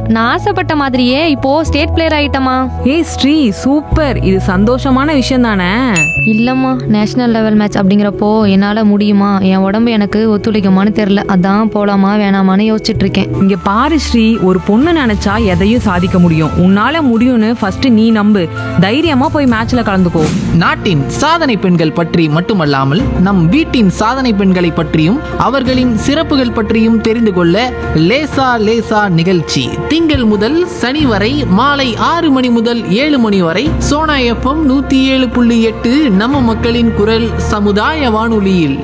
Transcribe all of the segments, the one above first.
நான் ஆசைப்பட்ட மாதிரியே இப்போ ஸ்டேட் பிளேயர் ஆயிட்டமா ஏய் ஸ்ரீ சூப்பர் இது சந்தோஷமான விஷயம் தானே இல்லம்மா நேஷனல் லெவல் மேட்ச் அப்படிங்கிறப்போ என்னால முடியுமா என் உடம்பு எனக்கு ஒத்துழைக்குமான்னு தெரியல அதான் போலாமா வேணாமான்னு யோசிச்சுட்டு இருக்கேன் இங்க பாரு ஸ்ரீ ஒரு பொண்ணு நினைச்சா எதையும் சாதிக்க முடியும் உன்னால முடியும்னு ஃபர்ஸ்ட் நீ நம்பு தைரியமா போய் மேட்ச்ல கலந்துக்கோ நாட்டின் சாதனை பெண்கள் பற்றி மட்டுமல்லாமல் நம் வீட்டின் சாதனை பெண்களை பற்றியும் அவர்களின் சிறப்புகள் பற்றியும் தெரிந்து கொள்ள லேசா லேசா நிகழ்ச்சி திங்கள் முதல் சனி வரை மாலை ஆறு மணி முதல் ஏழு மணி வரை சோனா எஃப்எம் நூத்தி ஏழு புள்ளி எட்டு நம்ம மக்களின் குரல் சமுதாய வானொலியில்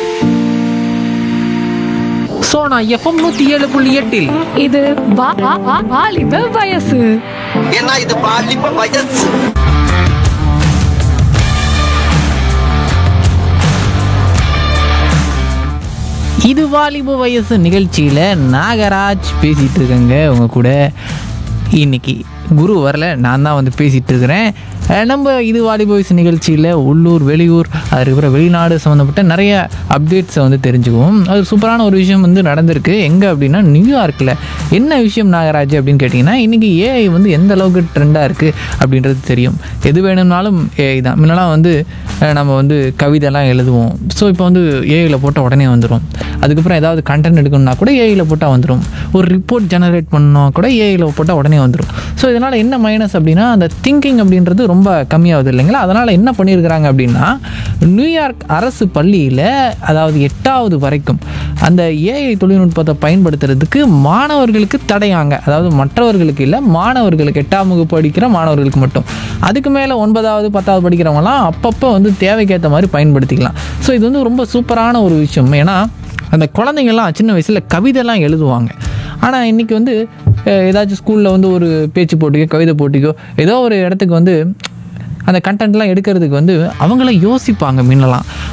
சோனா எஃப்எம் நூத்தி ஏழு புள்ளி எட்டில் இது வா- வா- வா- வாலிப வயசு ஏன்னா இது பாலிப்ப வயசு இது வாலிப வயசு நிகழ்ச்சியில் நாகராஜ் பேசிகிட்டு இருக்கேங்க உங்க கூட இன்னைக்கு குரு வரல நான் தான் வந்து பேசிகிட்டு இருக்கிறேன் அஹ் நம்ம இது வாலிப வயசு நிகழ்ச்சியில் உள்ளூர் வெளியூர் அதுக்கப்புறம் வெளிநாடு சம்மந்தப்பட்ட நிறைய அப்டேட்ஸை வந்து தெரிஞ்சுக்குவோம் அது சூப்பரான ஒரு விஷயம் வந்து நடந்திருக்கு எங்கே அப்படின்னா நியூயார்க்கில் என்ன விஷயம் நாகராஜ் அப்படின்னு கேட்டிங்கன்னா இன்றைக்கி ஏஐ வந்து எந்த அளவுக்கு ட்ரெண்டாக இருக்குது அப்படின்றது தெரியும் எது வேணும்னாலும் ஏஐ தான் முன்னெல்லாம் வந்து அஹ் நம்ம வந்து கவிதைலாம் எழுதுவோம் ஸோ இப்போ வந்து ஏஐயில் போட்டால் உடனே வந்துடும் அதுக்கப்புறம் ஏதாவது கண்டென்ட் எடுக்கணும்னா கூட ஏஐயில் போட்டால் வந்துடும் ஒரு ரிப்போர்ட் ஜெனரேட் பண்ணோம் கூட ஏஐயில் போட்டால் உடனே வந்துடும் ஸோ இதனால் என்ன மைனஸ் அப்படின்னா அந்த திங்கிங் அப்படின்றது ரொம்ப கம்மியாகுது இல்லைங்களா அதனால் என்ன பண்ணியிருக்கிறாங்க அப்படின்னா நியூயார்க் அரசு பள்ளியில் அதாவது எட்டாவது வரைக்கும் அந்த ஏஐ தொழில்நுட்பத்தை பயன்படுத்துறதுக்கு மாணவர்களுக்கு தடையாங்க அதாவது மற்றவர்களுக்கு இல்லை மாணவர்களுக்கு எட்டாம் வகுப்பு படிக்கிற மாணவர்களுக்கு மட்டும் அதுக்கு மேலே ஒன்பதாவது பத்தாவது படிக்கிறவங்கலாம் அப்பப்போ வந்து தேவைக்கேற்ற மாதிரி பயன்படுத்திக்கலாம் ஸோ இது வந்து ரொம்ப சூப்பரான ஒரு விஷயம் ஏன்னா அந்த குழந்தைங்கள்லாம் சின்ன வயசில் கவிதைலாம் எழுதுவாங்க ஆனால் இன்றைக்கி வந்து அஹ், ஏதாச்சும் ஸ்கூலில் வந்து ஒரு பேச்சு போட்டிக்கோ கவிதை போட்டிக்கோ ஏதோ ஒரு இடத்துக்கு வந்து அந்த கண்டென்ட்லாம் எடுக்கிறதுக்கு வந்து அவங்கள யோசிப்பாங்க முன்னலாம்